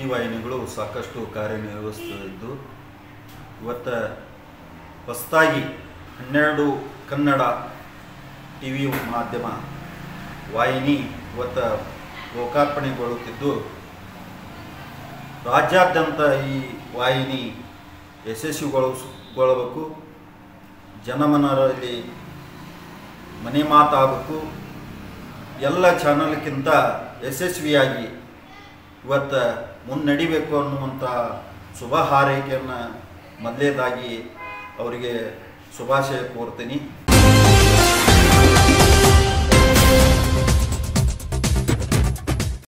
ಸುದ್ದಿವಾಹಿನಿಗಳು ಸಾಕಷ್ಟು ಕಾರ್ಯನಿರ್ವಹಿಸ್ತಿದ್ದು ಇವತ್ತು ಹೊಸದಾಗಿ ಹನ್ನೆರಡು ಕನ್ನಡ ಟಿ ವಿ ಮಾಧ್ಯಮ ವಾಹಿನಿ ಇವತ್ತು ಲೋಕಾರ್ಪಣೆಗೊಳ್ಳುತ್ತಿದ್ದು ರಾಜ್ಯಾದ್ಯಂತ ಈ ವಾಹಿನಿ ಯಶಸ್ವಿಗೊಳಿಸಗೊಳ್ಳಬೇಕು ಜನಮನರಲ್ಲಿ ಮನೆ ಮಾತಾಗಬೇಕು ಎಲ್ಲ ಚಾನಲ್ಗಿಂತ ಯಶಸ್ವಿಯಾಗಿ ಇವತ್ತು ಮುನ್ನಡಿಬೇಕು ಅನ್ನುವಂಥ ಶುಭ ಹಾರೈಕೆಯನ್ನು ಮೊದಲೇದಾಗಿ ಅವರಿಗೆ ಶುಭಾಶಯ ಕೋರ್ತೀನಿ